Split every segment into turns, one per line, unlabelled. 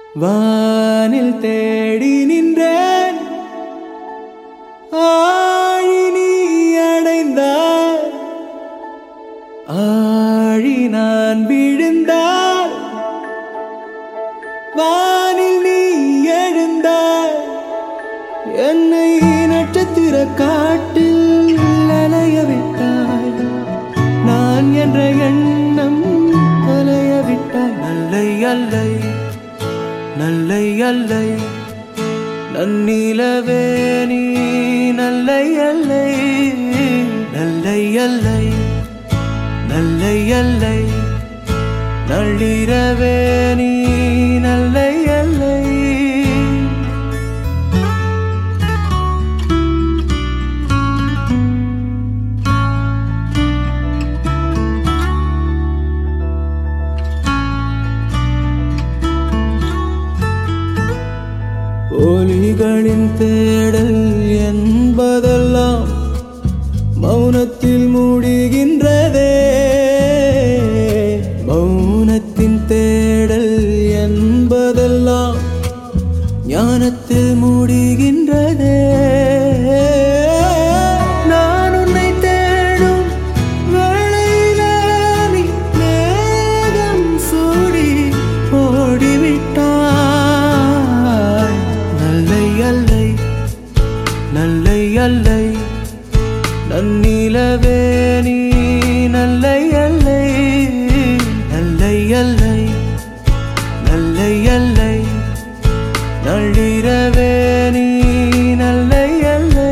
வானில் தேடி நின்றேன் ஆழி நீ அடைந்தாய் ஆழி நான் விழுந்தால் வானில் நீ எழுந்தாய் என்னை நட்சத்திர காட்டில் அலைய விட்டாய் நான் என்ற எண்ணம் தொலைய விட்டாய் நல்லை அல்லை நல்லை அல்லை நன்னிலவே நீ நல்லை அல்லை நல்லை அல்லை நல்லை அல்லை நள்ளிரவே நீ நல்லை அல்லை ஒலிகளின் தேடல் என்பதெல்லாம் மௌனத்தில் மூடுகின்றதே மௌனத்தின் தேடல் என்பதெல்லாம் ஞானத்தில் மூடுகின்றதே நான் உன்னை தேடும் வேளையிலே நீ மேகம் சூடி ஓடிவிட்டாய் நல்லை அல்லை நல்லை அல்லை நன்னிலவே நீ நல்லை அல்லை நல்லை அல்லை நல்லை அல்லை நள்ளிரவே நீ நல்லை அல்லை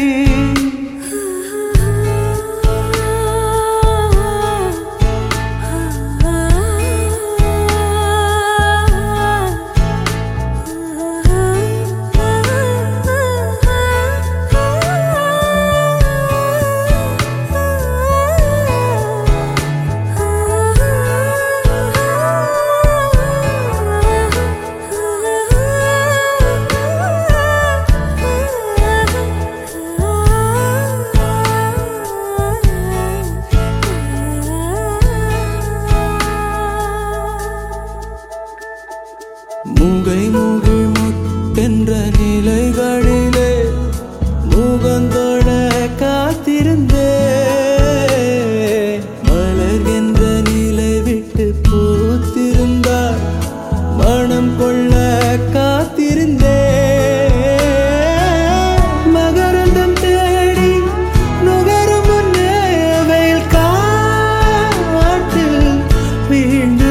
மூகை மூகி முட்டென்ற நிலைகளிலே முகந்தோட காத்திருந்தே மலர்கின்ற நிலை விட்டு பூத்திருந்தார் மனம் கொள்ள காத்திருந்தே மகரந்தம் தேடி நுகரும் முன்னே வெயில் காட்டில் வீண்டு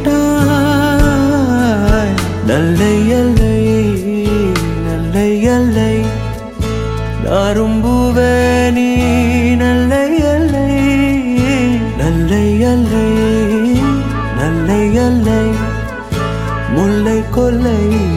விட்டாய் நல்லை அல்லை நல்லை அல்லை நாரும்புவே நீ நல்லை அல்லை நல்லை அல்லை நல்லை அல்லை முல்லை கொல்லை